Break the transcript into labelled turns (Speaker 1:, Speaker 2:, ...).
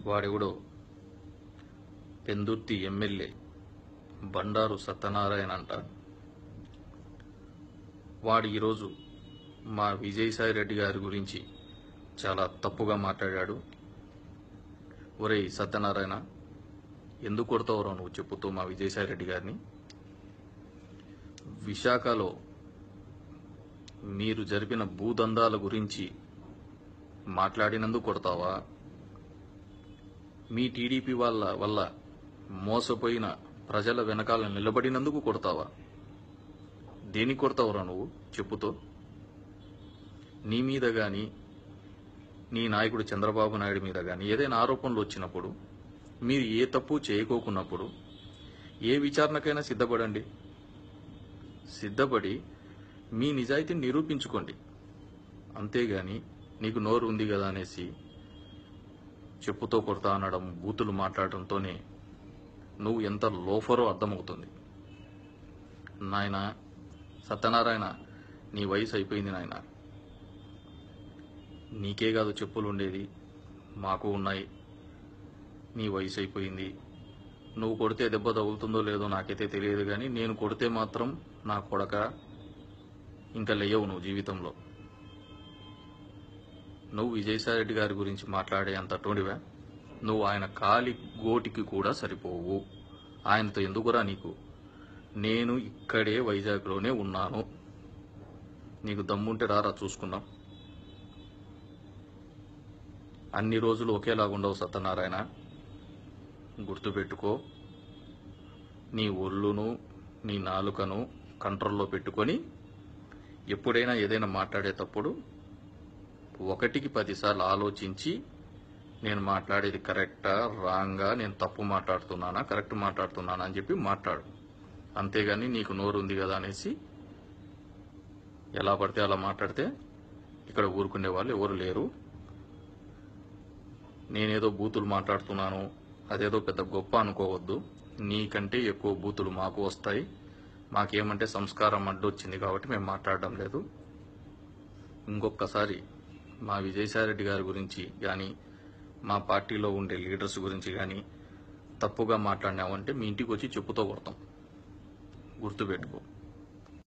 Speaker 1: వాడెవడో పెందుర్తి ఎమ్మెల్యే బండారు సత్యనారాయణ అంట వాడు ఈరోజు మా విజయసాయి రెడ్డి గారి గురించి చాలా తప్పుగా మాట్లాడాడు ఒరేయ్ సత్యనారాయణ ఎందుకు కొడతావురా నువ్వు చెప్పుతూ మా విజయసాయి రెడ్డి గారిని విశాఖలో మీరు జరిపిన భూదందాల గురించి మాట్లాడినందుకు కొడతావా మీ టీడీపీ వాళ్ళ వల్ల మోసపోయిన ప్రజల వెనకాల నిలబడినందుకు కొడతావా దేనికి కొడతావురా నువ్వు చెప్పుతో నీ మీద గాని నీ నాయకుడు చంద్రబాబు నాయుడు మీద గాని ఏదైనా ఆరోపణలు వచ్చినప్పుడు మీరు ఏ తప్పు చేయకోకున్నప్పుడు ఏ విచారణకైనా సిద్ధపడండి సిద్ధపడి మీ నిజాయితీని నిరూపించుకోండి అంతేగాని నీకు నోరు ఉంది కదా అనేసి చెప్పుతో కొడతా అనడం బూతులు మాట్లాడటంతోనే నువ్వు ఎంత లోఫరో అర్థమవుతుంది నాయన సత్యనారాయణ నీ వయసు అయిపోయింది నాయన నీకే కాదు చెప్పులు ఉండేది మాకు ఉన్నాయి నీ వయసు అయిపోయింది నువ్వు కొడితే దెబ్బ తగులుతుందో లేదో నాకైతే తెలియదు కానీ నేను కొడితే మాత్రం నా కొడక ఇంకా లేయవు నువ్వు జీవితంలో నువ్వు విజయసాయిరెడ్డి గారి గురించి మాట్లాడే అంత అటువంటివా నువ్వు ఆయన కాలి గోటికి కూడా సరిపోవు ఆయనతో ఎందుకురా నీకు నేను ఇక్కడే వైజాగ్లోనే ఉన్నాను నీకు దమ్ముంటే రారా చూసుకుందాం అన్ని రోజులు ఒకేలాగుండవు సత్యనారాయణ గుర్తుపెట్టుకో నీ ఒళ్ళును నీ నాలుకను కంట్రోల్లో పెట్టుకొని ఎప్పుడైనా ఏదైనా మాట్లాడేటప్పుడు ఒకటికి పదిసార్లు ఆలోచించి నేను మాట్లాడేది కరెక్టా రాంగా నేను తప్పు మాట్లాడుతున్నానా కరెక్ట్ మాట్లాడుతున్నానా అని చెప్పి మాట్లాడు అంతేగాని నీకు నోరు ఉంది కదా అనేసి ఎలా పడితే అలా మాట్లాడితే ఇక్కడ ఊరుకునే వాళ్ళు ఎవరు లేరు నేనేదో బూతులు మాట్లాడుతున్నాను అదేదో పెద్ద గొప్ప అనుకోవద్దు నీకంటే ఎక్కువ బూతులు మాకు వస్తాయి మాకేమంటే సంస్కారం అడ్డొచ్చింది కాబట్టి మేము మాట్లాడడం లేదు ఇంకొకసారి మా విజయసాయిరెడ్డి గారి గురించి కానీ మా పార్టీలో ఉండే లీడర్స్ గురించి కానీ తప్పుగా మాట్లాడినామంటే మీ ఇంటికి వచ్చి చెప్పుతో కొడతాం గుర్తుపెట్టుకో